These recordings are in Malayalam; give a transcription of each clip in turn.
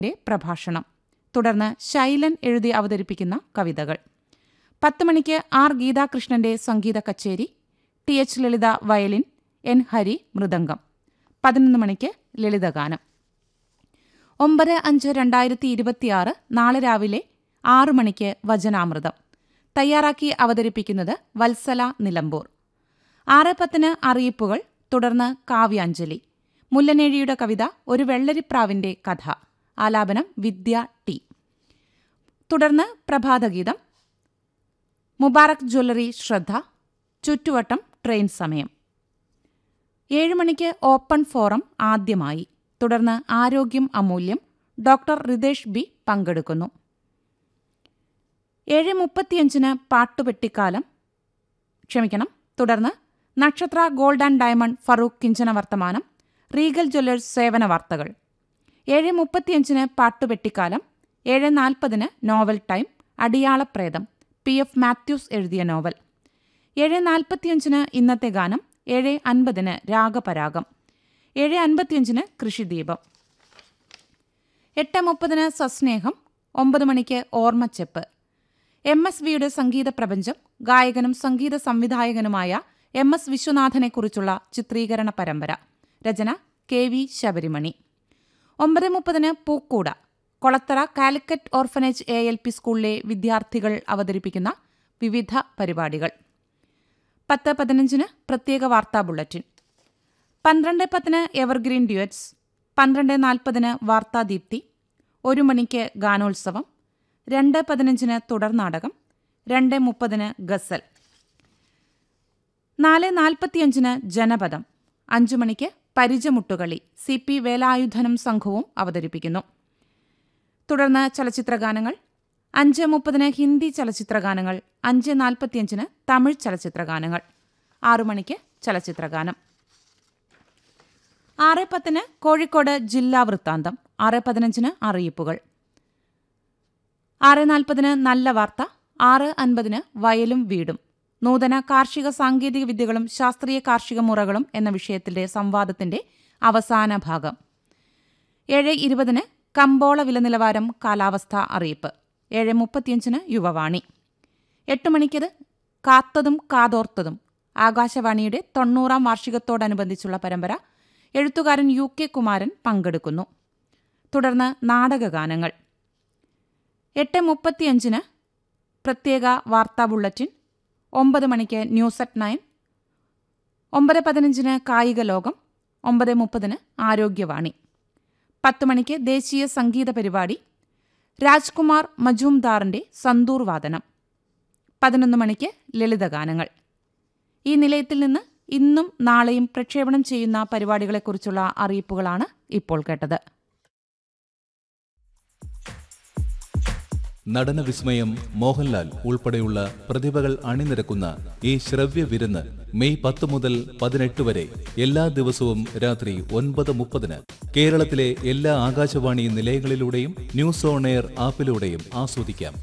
ന്റെ പ്രഭാഷണം തുടർന്ന് ശൈലൻ എഴുതി അവതരിപ്പിക്കുന്ന കവിതകൾ പത്ത് മണിക്ക് ആർ ഗീതാകൃഷ്ണന്റെ സംഗീത കച്ചേരി T H Lalitha violin N Hari mridangam പതിനൊന്ന് മണിക്ക് ലളിതഗാനം ഒമ്പത് അഞ്ച് രണ്ടായിരത്തി ഇരുപത്തിയാറ് നാളെ രാവിലെ ആറു മണിക്ക് വചനാമൃതം തയ്യാറാക്കി അവതരിപ്പിക്കുന്നത് വത്സല നിലമ്പൂർ ആറ് പത്തിന് അറിയിപ്പുകൾ തുടർന്ന് കാവ്യാഞ്ജലി മുല്ലനേഴിയുടെ കവിത ഒരു വെള്ളരിപ്രാവിന്റെ കഥ ആലാപനം വിദ്യ ടി തുടർന്ന് പ്രഭാതഗീതം മുബാറക് ജ്വല്ലറി ശ്രദ്ധ ചുറ്റുവട്ടം ട്രെയിൻ സമയം ഏഴ് മണിക്ക് ഓപ്പൺ ഫോറം ആദ്യമായി തുടർന്ന് ആരോഗ്യം അമൂല്യം ഡോക്ടർ റിതേഷ് ബി പങ്കെടുക്കുന്നു ഏഴ് മുപ്പത്തിയഞ്ചിന് പാട്ടുപെട്ടിക്കാലം ക്ഷമിക്കണം തുടർന്ന് Nakshatra gold and diamond Farook കിഞ്ചന വർത്തമാനം റീഗൽ ജ്വല്ലേഴ്സ് സേവന വാർത്തകൾ ഏഴ് മുപ്പത്തിയഞ്ചിന് പാട്ടുപെട്ടിക്കാലം ഏഴ് നാൽപ്പതിന് നോവൽ ടൈം അടിയാളപ്രേതം പി എഫ് മാത്യൂസ് എഴുതിയ നോവൽ ഏഴ് നാൽപ്പത്തിയഞ്ചിന് ഇന്നത്തെ ഗാനം ഏഴ് അൻപതിന് രാഗപരാഗം ഏഴ് അൻപത്തിയഞ്ചിന് കൃഷിദീപം എട്ട് മുപ്പതിന് സസ്നേഹം ഒമ്പത് മണിക്ക് ഓർമ്മച്ചെപ്പ് എം എസ് വിയുടെ സംഗീത പ്രപഞ്ചം ഗായകനും സംഗീത സംവിധായകനുമായ എം എസ് വിശ്വനാഥനെക്കുറിച്ചുള്ള ചിത്രീകരണ പരമ്പര രചന കെ വി ശബരിമണി ഒമ്പത് മുപ്പതിന് പൂക്കൂട Kolathara Calicut orphanage A L P സ്കൂളിലെ വിദ്യാർത്ഥികൾ അവതരിപ്പിക്കുന്ന വിവിധ പരിപാടികൾ പത്ത് പതിനഞ്ചിന് പ്രത്യേക വാർത്താ ബുള്ളറ്റിൻ പന്ത്രണ്ട് പത്തിന് എവർഗ്രീൻ ഡ്യുവറ്റ്സ് പന്ത്രണ്ട് നാൽപ്പതിന് വാർത്താദീപ്തി ഒരു മണിക്ക് ഗാനോത്സവം രണ്ട് പതിനഞ്ചിന് തുടർനാടകം രണ്ട് മുപ്പതിന് ഗസൽ നാല് നാൽപ്പത്തിയഞ്ചിന് ജനപദം അഞ്ചു മണിക്ക് പരിചമുട്ടുകളി സി പി വേലായുധനം സംഘവും അവതരിപ്പിക്കുന്നു തുടർന്ന് ചലച്ചിത്രഗാനങ്ങൾ അഞ്ച് മുപ്പതിന് ഹിന്ദി ചലച്ചിത്രഗാനങ്ങൾ അഞ്ച് നാൽപ്പത്തിയഞ്ചിന് തമിഴ് ചലച്ചിത്രഗാനങ്ങൾ ആറു മണിക്ക് ചലച്ചിത്രഗാനം ആറ് പത്തിന് കോഴിക്കോട് ജില്ലാ വൃത്താന്തം ആറ് പതിനഞ്ചിന് അറിയിപ്പുകൾ ആറ് നാൽപ്പതിന് നല്ല വാർത്ത ആറ് അൻപതിന് വയലും വീടും നൂതന കാർഷിക സാങ്കേതിക വിദ്യകളും ശാസ്ത്രീയ കാർഷിക മുറകളും എന്ന വിഷയത്തിന്റെ സംവാദത്തിന്റെ അവസാന ഭാഗം ഏഴ് ഇരുപതിന് കമ്പോള വില നിലവാരം കാലാവസ്ഥ അറിയിപ്പ് ഏഴ് മുപ്പത്തിയഞ്ചിന് യുവവാണി എട്ട് മണിക്കത് കാത്തതും കാതോർത്തതും ആകാശവാണിയുടെ തൊണ്ണൂറാം വാർഷികത്തോടനുബന്ധിച്ചുള്ള പരമ്പര എഴുത്തുകാരൻ യു കെ കുമാരൻ പങ്കെടുക്കുന്നു തുടർന്ന് നാടകഗാനങ്ങൾ എട്ട് മുപ്പത്തിയഞ്ചിന് പ്രത്യേക വാർത്താ ബുള്ളറ്റിൻ ഒമ്പത് മണിക്ക് ന്യൂസ് അറ്റ് നയൻ ഒമ്പത് പതിനഞ്ചിന് കായിക ലോകം ഒമ്പത് മുപ്പതിന് ആരോഗ്യവാണി പത്ത് മണിക്ക് ദേശീയ സംഗീത പരിപാടി രാജ്കുമാർ മജൂംദാറിന്റെ സന്തൂർ വാദനം പതിനൊന്ന് മണിക്ക് ലളിതഗാനങ്ങൾ ഈ നിലയത്തിൽ നിന്ന് ഇന്നും നാളെയും പ്രക്ഷേപണം ചെയ്യുന്ന പരിപാടികളെക്കുറിച്ചുള്ള അറിയിപ്പുകളാണ് ഇപ്പോൾ കേട്ടത് നടന വിസ്മയം മോഹൻലാൽ ഉൾപ്പെടെയുള്ള പ്രതിഭകൾ അണിനിരക്കുന്ന ഈ ശ്രവ്യ വിരുന്ന് മെയ് പത്ത് മുതൽ പതിനെട്ട് വരെ എല്ലാ ദിവസവും രാത്രി ഒൻപത് മുപ്പതിന് കേരളത്തിലെ എല്ലാ ആകാശവാണി നിലയങ്ങളിലൂടെയും ന്യൂസ് ഓൺ എയർ ആപ്പിലൂടെയും ആസ്വദിക്കാം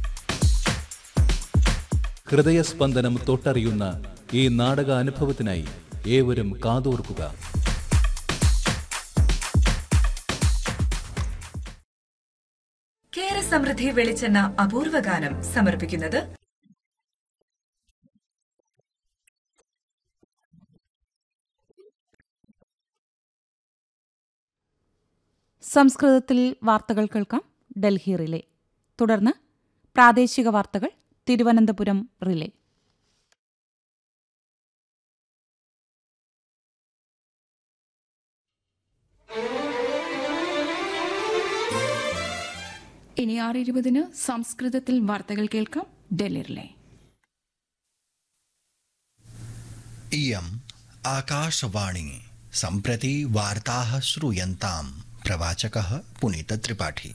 ഹൃദയസ്പന്ദനം തൊട്ടറിയുന്ന ഈ നാടക അനുഭവത്തിനായി ഏവരും കാതോർക്കുക കേര സമൃദ്ധി വെളിച്ചെണ്ണ അപൂർവ ഗാനം സമർപ്പിക്കുന്നത് സംസ്കൃതത്തിൽ വാർത്തകൾ കേൾക്കാം ഡൽഹി റിലേ തുടർന്ന് പ്രാദേശിക വാർത്തകൾ തിരുവനന്തപുരം റിലേ ഇനി ആറ് ഇരുപതിന് സംസ്കൃതത്തിൽ വാർത്തകൾ കേൾക്കാം ഡൽഹിയിലെ इयम् आकाशवाणी सम्प्रति वार्ताः श्रूयन्ताम् प्रवाचकः पुनीतत्रिपाठी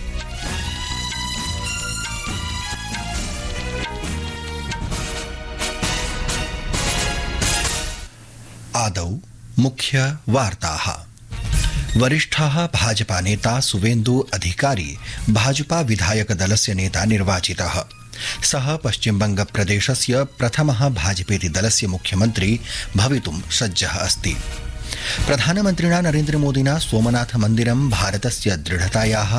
आदौ मुख्यवार्ताः वरिष्ठः भाजपा नेता सुवेन्दु अधिकारी भाजपा विधायकदलस्य नेता निर्वाचितः सः पश्चिमबङ्गप्रदेशस्य प्रथमः भाजपेति दलस्य मुख्यमन्त्री भवितुं सज्जः अस्ति प्रधानमन्त्रिणा नरेन्द्रमोदिना सोमनाथ मन्दिरं भारतस्य दृढतायाः